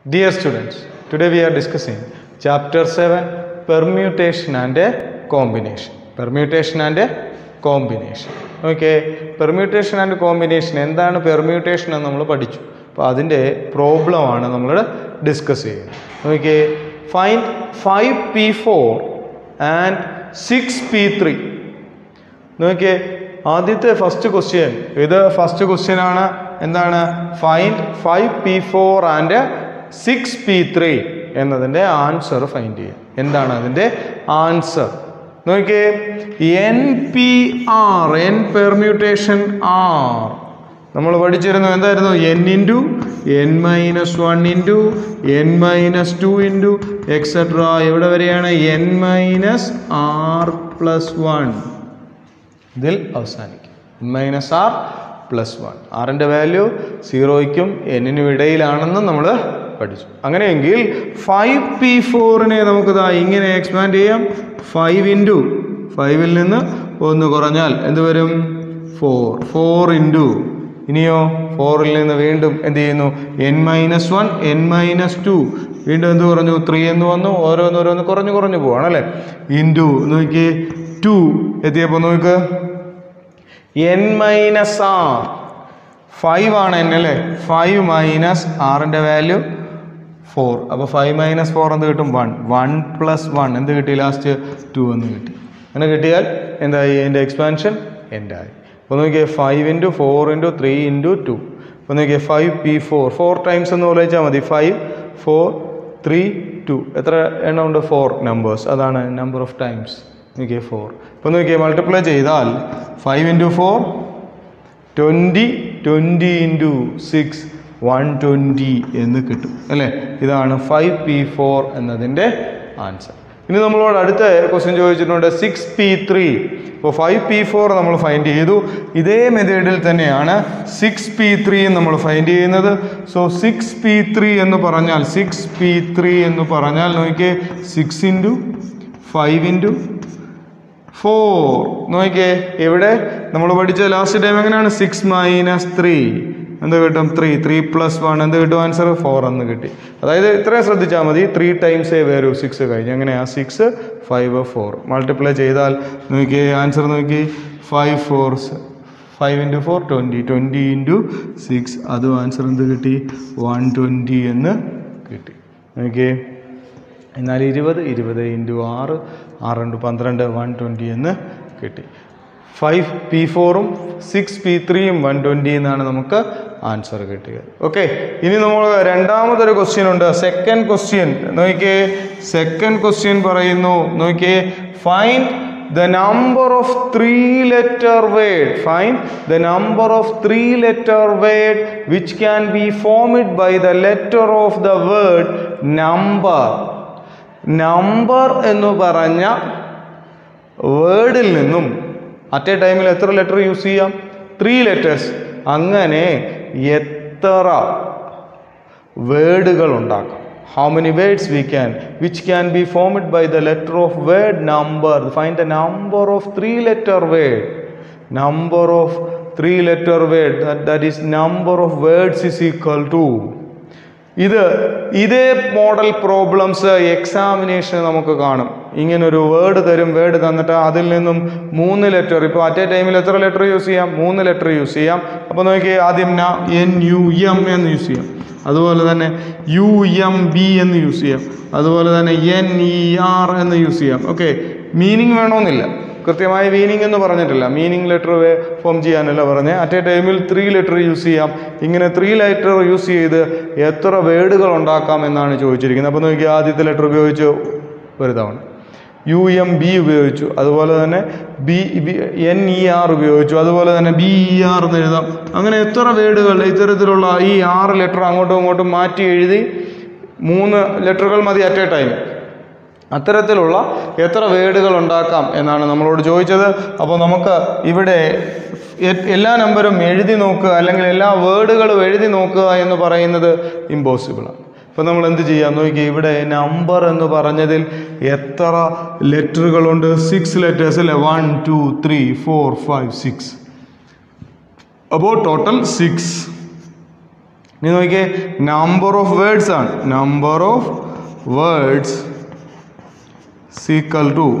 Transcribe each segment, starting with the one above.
Dear students, today we are discussing chapter 7 permutation and a combination. Permutation and a combination. Okay, permutation and combination എന്താണ് permutation എന്ന് നമ്മൾ പഠിച്ചു അപ്പോൾ അതിൻ്റെ problem ആണ് നമ്മൾ ഡിസ്കസ് ചെയ്യുന്നത് okay find five P four and six P three നോക്കിയേ ആദ്യത്തെ ഫസ്റ്റ് ക്വസ്റ്റ്യൻ ഇത് ഫസ്റ്റ് ക്വസ്റ്റ്യൻ ആണ് എന്താണ് find five P four and six P three എന്നതിൻ്റെ ആൻസർ ഫൈൻഡ് ചെയ്യുക എന്താണ് അതിൻ്റെ ആൻസർ നോക്കിയേ N P R N permutation R നമ്മൾ പഠിച്ചിരുന്നു എന്തായിരുന്നു N into N minus one into N minus two into etcetera എവിടെ വരെയാണ് N minus R plus one ഇതിൽ അവസാനിക്കും N minus R plus one ആറിൻ്റെ വാല്യൂ സീറോയ്ക്കും എന്നിനും ഇടയിലാണെന്ന് നമ്മൾ പഠിച്ചു അങ്ങനെയെങ്കിൽ ഫൈവ് പി ഫോറിനെ നമുക്കിതാ ഇങ്ങനെ എക്സ്പാൻഡ് ചെയ്യാം ഫൈവ് ഇൻറ്റു ഫൈവിൽ നിന്ന് ഒന്ന് കുറഞ്ഞാൽ എന്ത് വരും ഫോർ ഫോർ ഇൻറ്റു ഇനിയോ ഫോറിൽ നിന്ന് വീണ്ടും എന്ത് ചെയ്യുന്നു N minus one N minus two വീണ്ടും എന്ത് കുറഞ്ഞു ത്രീ എന്ന് വന്നു ഓരോന്നോരോന്ന് കുറഞ്ഞു കുറഞ്ഞു പോവാണ് അല്ലേ ഇൻറ്റു നോക്കി ടു എത്തിയപ്പോൾ നോക്ക് എൻ മൈനസ് ആർ ഫൈവ് ആണ് എൻ അല്ലേ ഫൈവ് മൈനസ് ആറിൻ്റെ വാല്യൂ ഫോർ അപ്പോൾ ഫൈവ് മൈനസ് ഫോർ എന്ത് കിട്ടും വൺ വൺ പ്ലസ് വൺ എന്ത് കിട്ടി ലാസ്റ്റ് ടു എന്ന് കിട്ടി അങ്ങനെ കിട്ടിയാൽ എന്തായി എൻ്റെ എക്സ്പാൻഷൻ എൻഡായി അപ്പോൾ നോക്കിയേ five into four into three into two അപ്പോൾ നോക്കിയേ five P four four times എന്ന് വിളിച്ചാൽ മതി ഫൈവ് ഫോർ ത്രീ ടു എത്ര എണ്ണം ഉണ്ട് ഫോർ നമ്പേഴ്സ് അതാണ് നമ്പർ ഓഫ് ടൈംസ് നോക്കിയേ ഫോർ ഇപ്പോൾ നോക്കിയേ മൾട്ടിപ്ലൈ ചെയ്താൽ five into four twenty twenty into six one twenty എന്ന് കിട്ടും അല്ലേ ഇതാണ് ഫൈവ് പി ഫോർ എന്നതിൻ്റെ ആൻസർ ഇനി നമ്മളോട് അടുത്ത ക്വസ്റ്റ്യൻ ചോദിച്ചിട്ടുണ്ട് സിക്സ് പി ത്രീ ഇപ്പോൾ ഫൈവ് പി ഫോർ നമ്മൾ ഫൈൻഡ് ചെയ്തു ഇതേ മെത്തേഡിൽ തന്നെയാണ് സിക്സ് പി ത്രീ നമ്മൾ ഫൈൻഡ് ചെയ്യുന്നത് സോ സിക്സ് പി ത്രീ എന്ന് പറഞ്ഞാൽ സിക്സ് പി ത്രീ എന്ന് പറഞ്ഞാൽ നോക്കിയേ six into five into four നോക്കിയേ ഇവിടെ നമ്മൾ പഠിച്ച ലാസ്റ്റ് ടൈം എങ്ങനെയാണ് സിക്സ് മൈനസ് ത്രീ എന്ത് കിട്ടും ത്രീ ത്രീ പ്ലസ് വൺ എന്ത് കിട്ടും ആൻസർ ഫോർ എന്ന് കിട്ടി അതായത് ഇത്രയും ശ്രദ്ധിച്ചാൽ മതി ത്രീ ടൈംസേ വരൂ സിക്സ് കഴിഞ്ഞ് എങ്ങനെയാ സിക്സ് ഫൈവ് ഫോർ മൾട്ടിപ്ലൈ ചെയ്താൽ നോക്കിയേ ആൻസർ നോക്കി five four five into four twenty twenty into six അതും ആൻസർ എന്ത് കിട്ടി വൺ ട്വൻറ്റി എന്ന് കിട്ടി നോക്കിയേ എന്നാൽ ഇരുപത് ഇരുപത് ഇൻറ്റു ആറ് ആറ് ഇൻറ്റു പന്ത്രണ്ട് വൺ ട്വൻറ്റി എന്ന് കിട്ടി ഫൈവ് പി ഫോറും സിക്സ് പി ത്രീയും വൺ ട്വൻറ്റി എന്നാണ് നമുക്ക് ആൻസർ കിട്ടിയത് ഓക്കെ ഇനി നമ്മൾ രണ്ടാമതൊരു ക്വസ്റ്റ്യൻ ഉണ്ട് സെക്കൻഡ് ക്വസ്റ്റ്യൻ നോക്കിയേ സെക്കൻഡ് ക്വസ്റ്റ്യൻ പറയുന്നു നോക്കിയേ find the number of three letter word find the number of three letter word which can be formed by the letter of the word number number എന്ന് പറഞ്ഞ വേർഡിൽ നിന്നും at a ടൈമിൽ എത്ര letter use ചെയ്യാം three letters അങ്ങനെ എത്ര വേർഡുകൾ ഉണ്ടാക്കാം how many words we can which can be formed by the letter of word number find the number of three letter word number of three letter word that, that is number of words is equal to ഇത് ഇതേ model problems examination നമുക്ക് കാണും ഇങ്ങനെ ഒരു word തരും word തന്നിട്ട് അതിൽ നിന്നും മൂന്ന് ലെറ്റർ ഇപ്പോൾ അറ്റ് എ ടൈമിൽ എത്ര ലെറ്റർ യൂസ് ചെയ്യാം മൂന്ന് ലെറ്റർ യൂസ് ചെയ്യാം അപ്പോൾ നോക്കി ആദ്യം ന എൻ യു എം എന്ന് യൂസ് ചെയ്യാം അതുപോലെ തന്നെ യു എം ബി എന്ന് യൂസ് ചെയ്യാം അതുപോലെ തന്നെ എൻ ഇ ആർ എന്ന് യൂസ് ചെയ്യാം ഓക്കെ മീനിങ് വേണമെന്നില്ല കൃത്യമായ മീനിങ് എന്ന് പറഞ്ഞിട്ടില്ല മീനിങ് ലെറ്റർ ഫോം ചെയ്യാനല്ല പറഞ്ഞത് അറ്റ് എ ടൈമിൽ ത്രീ ലെറ്റർ യൂസ് ചെയ്യാം ഇങ്ങനെ ത്രീ ലെറ്റർ യൂസ് ചെയ്ത് എത്ര വേർഡുകൾ ഉണ്ടാക്കാം എന്നാണ് ചോദിച്ചിരിക്കുന്നത് അപ്പോൾ നോക്കി ആദ്യത്തെ ലെറ്റർ ഉപയോഗിച്ച് ഒരു തവണ യു എം ബി ഉപയോഗിച്ചു അതുപോലെ തന്നെ ബി എൻ ഇ ആർ ഉപയോഗിച്ചു അതുപോലെ തന്നെ ബി ഇ ആർ എന്ന് എഴുതാം അങ്ങനെ എത്ര വേർഡുകൾ ഇത്തരത്തിലുള്ള ഈ ആറ് ലെറ്റർ അങ്ങോട്ടും ഇങ്ങോട്ടും മാറ്റി എഴുതി മൂന്ന് ലെറ്ററുകൾ മതി അറ്റ് എ ടൈം അത്തരത്തിലുള്ള എത്ര വേർഡുകൾ ഉണ്ടാക്കാം എന്നാണ് നമ്മളോട് ചോദിച്ചത് അപ്പോൾ നമുക്ക് ഇവിടെ എല്ലാ നമ്പറും എഴുതി നോക്കുക അല്ലെങ്കിൽ എല്ലാ വേർഡുകളും എഴുതി നോക്കുക എന്ന് പറയുന്നത് ഇമ്പോസിബിളാണ് അപ്പോൾ നമ്മൾ എന്ത് ചെയ്യാം നോക്കി ഇവിടെ നമ്പർ എന്ന് പറഞ്ഞതിൽ എത്ര ലെറ്ററുകളുണ്ട് സിക്സ് ലെറ്റേഴ്സ് അല്ലേ one two three four five six അപ്പോൾ ടോട്ടൽ സിക്സ് ഇനി നോക്കിയേ നമ്പർ ഓഫ് വേർഡ്സ് ആണ് നമ്പർ ഓഫ് വേർഡ്സ് സീക്കൽ ടു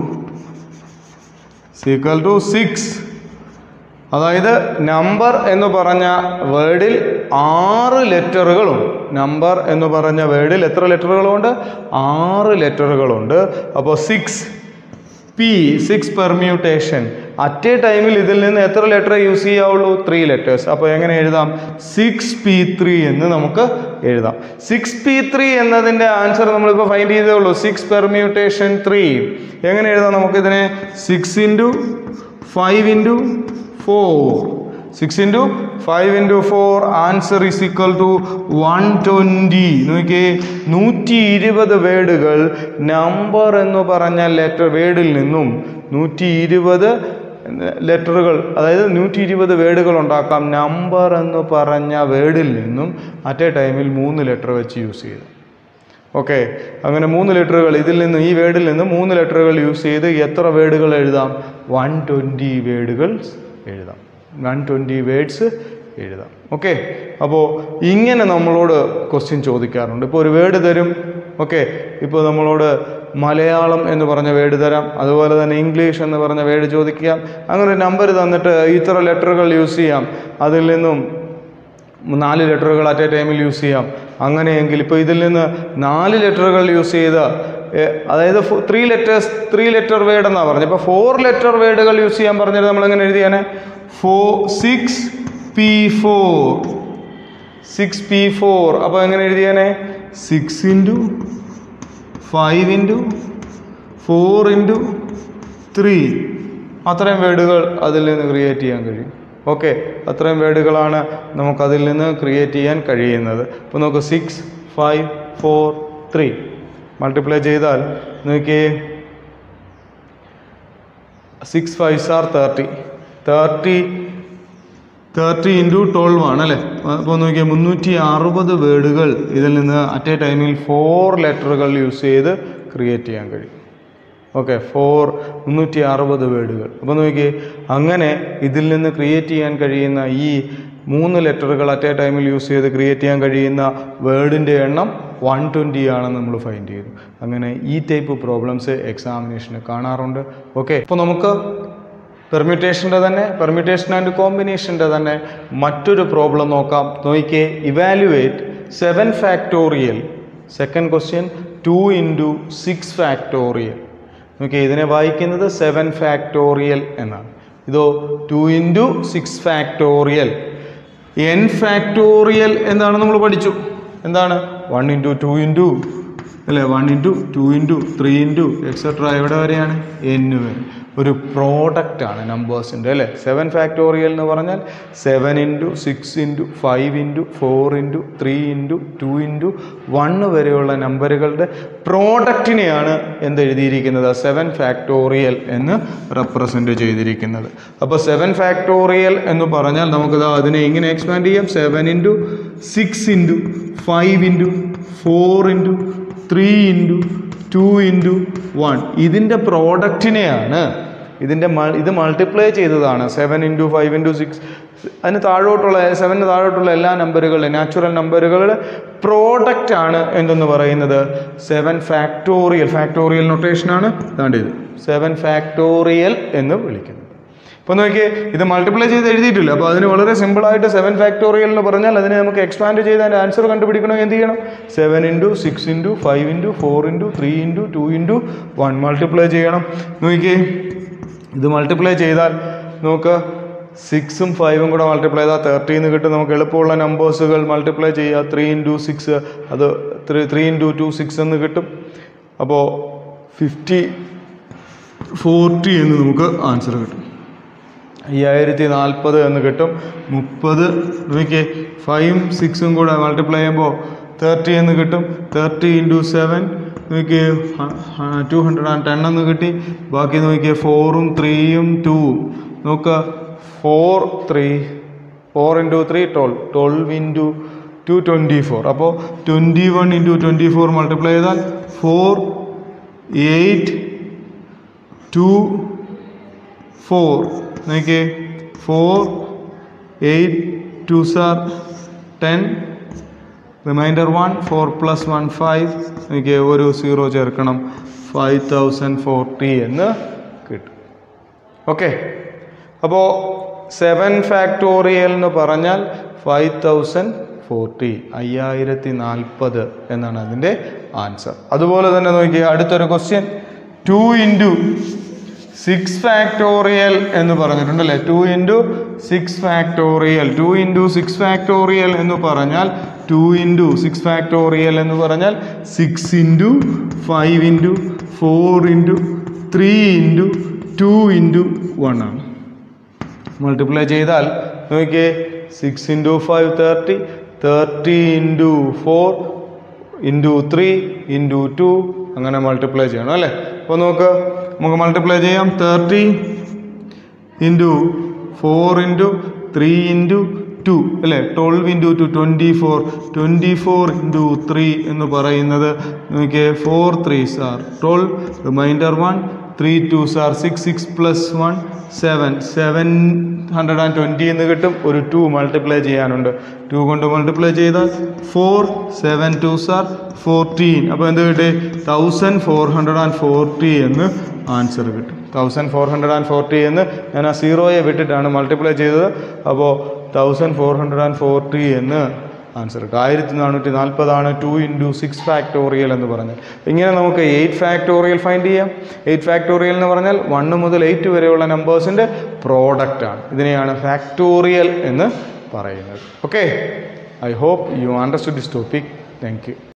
സീക്കൽ ടു സിക്സ് അതായത് നമ്പർ എന്ന് പറഞ്ഞ വേർഡിൽ ആറ് ലെറ്ററുകളുണ്ട് നമ്പർ എന്ന് പറഞ്ഞ വേർഡിൽ എത്ര ലെറ്ററുകളുണ്ട് ആറ് ലെറ്ററുകളുണ്ട് അപ്പോൾ six P six permutation at a ടൈമിൽ ഇതിൽ നിന്ന് എത്ര ലെറ്റർ യൂസ് ചെയ്യാവുള്ളൂ ത്രീ ലെറ്റേഴ്സ് അപ്പോൾ എങ്ങനെ എഴുതാം സിക്സ് പി ത്രീ എന്ന് നമുക്ക് എഴുതാം സിക്സ് പി ത്രീ എന്നതിൻ്റെ ആൻസർ നമ്മളിപ്പോൾ ഫൈൻഡ് ചെയ്തേ ഉള്ളൂ സിക്സ് പെർമ്യൂട്ടേഷൻ ത്രീ എങ്ങനെ എഴുതാം നമുക്കിതിനെ six into five into four six into five into four answer is equal to one twenty നോക്കിയേ നൂറ്റി ഇരുപത് വേർഡുകൾ നമ്പർ എന്ന് പറഞ്ഞ ലെറ്റർ വേർഡിൽ നിന്നും നൂറ്റി ഇരുപത് ലെറ്ററുകൾ അതായത് നൂറ്റി ഇരുപത് വേർഡുകൾ ഉണ്ടാക്കാം നമ്പർ എന്ന് പറഞ്ഞ വേർഡിൽ നിന്നും അറ്റ് എ ടൈമിൽ മൂന്ന് ലെറ്റർ വെച്ച് യൂസ് ചെയ്തു ഓക്കെ അങ്ങനെ മൂന്ന് ലെറ്ററുകൾ ഇതിൽ നിന്ന് ഈ വേർഡിൽ നിന്ന് മൂന്ന് ലെറ്ററുകൾ യൂസ് ചെയ്ത് എത്ര വേർഡുകൾ എഴുതാം വൺ ട്വൻറ്റി വേർഡുകൾ എഴുതാം വൺ ട്വൻറ്റി വേർഡ്സ് എഴുതാം ഓക്കെ അപ്പോൾ ഇങ്ങനെ നമ്മളോട് ക്വസ്റ്റ്യൻ ചോദിക്കാറുണ്ട് ഇപ്പോൾ ഒരു വേർഡ് തരും ഓക്കെ ഇപ്പോൾ നമ്മളോട് മലയാളം എന്ന് പറഞ്ഞ വേർഡ് തരാം അതുപോലെ തന്നെ ഇംഗ്ലീഷ് എന്ന് പറഞ്ഞ വേർഡ് ചോദിക്കാം അങ്ങനെ ഒരു നമ്പർ തന്നിട്ട് ഇത്ര ലെറ്ററുകൾ യൂസ് ചെയ്യാം അതിൽ നിന്നും നാല് ലെറ്ററുകൾ അറ്റ് എ ടൈമിൽ യൂസ് ചെയ്യാം അങ്ങനെയെങ്കിൽ ഇപ്പോൾ ഇതിൽ നിന്ന് നാല് ലെറ്ററുകൾ യൂസ് ചെയ്ത് എ, അതായത് three letters three letter word എന്നാണ് പറഞ്ഞത് ഇപ്പോൾ ഫോർ ലെറ്റർ വേർഡുകൾ യൂസ് ചെയ്യാൻ പറഞ്ഞത് നമ്മൾ എങ്ങനെ എഴുതിയാനെ four six P four six P four അപ്പോൾ എങ്ങനെ എഴുതിയാനെ six into five into four into three അത്രയും വേർഡുകൾ അതിൽ നിന്ന് ക്രിയേറ്റ് ചെയ്യാൻ കഴിയും ഓക്കെ അത്രയും വേർഡുകളാണ് നമുക്കതിൽ നിന്ന് ക്രിയേറ്റ് ചെയ്യാൻ കഴിയുന്നത് ഇപ്പോൾ നമുക്ക് six five four three multiply ചെയ്താൽ നോക്കിയേ six five are thirty thirty thirty into twelve ആണ് അല്ലേ അപ്പോൾ നോക്കിയാൽ മുന്നൂറ്റി അറുപത് വേർഡുകൾ ഇതിൽ നിന്ന് അറ്റ് എ ടൈമിൽ ഫോർ ലെറ്ററുകൾ യൂസ് ചെയ്ത് ക്രിയേറ്റ് ചെയ്യാൻ കഴിയും ഓക്കെ ഫോർ മുന്നൂറ്റി അറുപത് വേർഡുകൾ അപ്പോൾ നോക്കിയേ അങ്ങനെ ഇതിൽ നിന്ന് ക്രിയേറ്റ് ചെയ്യാൻ കഴിയുന്ന ഈ മൂന്ന് ലെറ്ററുകൾ അറ്റ് എ ടൈമിൽ യൂസ് ചെയ്ത് ക്രിയേറ്റ് ചെയ്യാൻ കഴിയുന്ന വേർഡിൻ്റെ എണ്ണം വൺ ട്വൻറ്റി ആണെന്ന് നമ്മൾ ഫൈൻഡ് ചെയ്തു അങ്ങനെ ഈ ടൈപ്പ് പ്രോബ്ലംസ് എക്സാമിനേഷന് കാണാറുണ്ട് ഓക്കെ അപ്പോൾ നമുക്ക് പെർമ്യൂട്ടേഷൻ്റെ തന്നെ പെർമ്യൂട്ടേഷൻ ആൻഡ് കോമ്പിനേഷൻ്റെ തന്നെ മറ്റൊരു പ്രോബ്ലം നോക്കാം നോക്കിയേ evaluate seven factorial second question two into six factorial നോക്കിയേ ഇതിനെ വായിക്കുന്നത് സെവൻ ഫാക്ടോറിയൽ എന്നാണ് ഇതോ two into six factorial N factorial എന്താണ് നമ്മൾ പഠിച്ചു എന്താണ് വൺ ഇൻറ്റു ടു ഇൻറ്റു അല്ലേ one into two into three into etcetera എവിടെ വരെയാണ് എൻ വരെ ഒരു പ്രോഡക്റ്റ് ആണ് നമ്പേഴ്സിൻ്റെ അല്ലേ സെവൻ ഫാക്ടോറിയൽ എന്ന് പറഞ്ഞാൽ seven into six into five into four into three into two into one വരെയുള്ള നമ്പറുകളുടെ പ്രോഡക്റ്റിനെയാണ് എന്തെഴുതിയിരിക്കുന്നത് സെവൻ ഫാക്ടോറിയൽ എന്ന് റെപ്രസെൻറ്റ് ചെയ്തിരിക്കുന്നത് അപ്പോൾ സെവൻ ഫാക്ടോറിയൽ എന്ന് പറഞ്ഞാൽ നമുക്കിത് അതിനെ ഇങ്ങനെ എക്സ്പാൻഡ് ചെയ്യാം seven into six into five into four into three into two into one ഇതിൻ്റെ പ്രോഡക്റ്റിനെയാണ് ഇതിൻ്റെ മൾ ഇത് മൾട്ടിപ്ലൈ ചെയ്തതാണ് seven into five into six അതിന് താഴോട്ടുള്ള സെവന് താഴോട്ടുള്ള എല്ലാ നമ്പറുകളുടെ നാച്ചുറൽ നമ്പറുകളുടെ പ്രോഡക്റ്റ് ആണ് എന്തെന്ന് പറയുന്നത് സെവൻ ഫാക്ടോറിയൽ ഫാക്ടോറിയൽ നൊട്ടേഷനാണ് ഇതാണ്ട് ഇത് സെവൻ ഫാക്ടോറിയൽ എന്ന് വിളിക്കുന്നത് ഇപ്പോൾ നോക്കിയേ ഇത് മൾട്ടിപ്ലൈ ചെയ്ത് എഴുതിയിട്ടില്ല അപ്പോൾ അതിന് വളരെ സിമ്പിളായിട്ട് സെവൻ ഫാക്ടോറിയൽ എന്ന് പറഞ്ഞാൽ അതിനെ നമുക്ക് എക്സ്പാൻഡ് ചെയ്ത് അതിൻ്റെ ആൻസർ കണ്ടുപിടിക്കണമെങ്കിൽ എന്ത് ചെയ്യണം seven into six into five into four into three into two into one multiply ചെയ്യണം നോക്കിയേ ഇത് മൾട്ടിപ്ലൈ ചെയ്താൽ നമുക്ക് സിക്സും ഫൈവും കൂടെ മൾട്ടിപ്ലൈ ചെയ്താൽ തേർട്ടീന്ന് കിട്ടും നമുക്ക് എളുപ്പമുള്ള നമ്പേഴ്സുകൾ മൾട്ടിപ്ലൈ ചെയ്യുക ത്രീ ഇൻറ്റു സിക്സ് അത് three three into two six എന്ന് കിട്ടും അപ്പോൾ ഫിഫ്റ്റി ഫോർട്ടി എന്ന് നമുക്ക് ആൻസർ കിട്ടും അയ്യായിരത്തി നാൽപ്പത് എന്ന് കിട്ടും മുപ്പത് നോക്കിയേ ഫൈവും സിക്സും കൂടെ മൾട്ടിപ്ലൈ ചെയ്യുമ്പോൾ തേർട്ടി എന്ന് കിട്ടും തേർട്ടി ഇൻറ്റു സെവൻ നോക്കിയേ ടു ഹൺഡ്രഡ് ആൻഡ് ടെൻ എന്ന് കിട്ടി ബാക്കി നോക്കിയേ ഫോറും ത്രീയും ടൂവും നോക്കുക four three four into three twelve twelve into two twenty four അപ്പോൾ twenty one into twenty four multiply ചെയ്താൽ ഫോർ എയ്റ്റ് ടു ഫോർ നോക്കിയേ four eight two are ten remainder one four plus one five എനിക്ക് ഒരു zero ചേർക്കണം five thousand forty എന്ന് കിട്ടും okay അപ്പോൾ seven factorial എന്ന് പറഞ്ഞാൽ ഫൈവ് തൗസൻഡ് ഫോർട്ടി അയ്യായിരത്തി നാൽപ്പത് എന്നാണ് അതിൻ്റെ ആൻസർ അതുപോലെ തന്നെ നോക്കിയ അടുത്തൊരു question two into six factorial എന്ന് പറഞ്ഞിട്ടുണ്ടല്ലേ two into six factorial two into six factorial എന്ന് പറഞ്ഞാൽ ടു ഇൻറ്റു സിക്സ് ഫാക്ടോറിയൽ എന്ന് പറഞ്ഞാൽ six into five into four into three into two into one ആണ് മൾട്ടിപ്ലൈ ചെയ്താൽ നോക്കിയേ six into five thirty thirty into four into three into two അങ്ങനെ multiply ചെയ്യണം അല്ലേ അപ്പോൾ നോക്ക് നമുക്ക് മൾട്ടിപ്ലൈ ചെയ്യാം thirty into four into three into two അല്ലേ twelve into two twenty four twenty four into three എന്ന് പറയുന്നത് നോക്കിയേ four three are twelve remainder one three two are six six plus one seven seven hundred and twenty എന്ന് കിട്ടും ഒരു two multiply ചെയ്യാനുണ്ട് two കൊണ്ട് multiply ചെയ്താൽ four seven two are fourteen അപ്പോൾ എന്ത് കിട്ടി thousand four hundred and forty എന്ന് ആൻസർ കിട്ടും thousand four hundred and forty എന്ന് ഞാൻ ആ സീറോയെ വിട്ടിട്ടാണ് മൾട്ടിപ്ലൈ ചെയ്തത് അപ്പോൾ thousand four hundred and forty എന്ന് ആൻസർ കിട്ടും ആയിരത്തി നാനൂറ്റി നാൽപ്പതാണ് ടു ഇൻറ്റു സിക്സ് ഫാക്ടോറിയൽ എന്ന് പറഞ്ഞാൽ ഇങ്ങനെ നമുക്ക് എയ്റ്റ് ഫാക്ടോറിയൽ ഫൈൻഡ് ചെയ്യാം എയ്റ്റ് ഫാക്ടോറിയൽ എന്ന് പറഞ്ഞാൽ വണ്ണ് മുതൽ എയ്റ്റ് വരെയുള്ള നമ്പേഴ്സിൻ്റെ പ്രോഡക്റ്റാണ് ഇതിനെയാണ് ഫാക്ടോറിയൽ എന്ന് പറയുന്നത് okay I hope you understood this topic thank U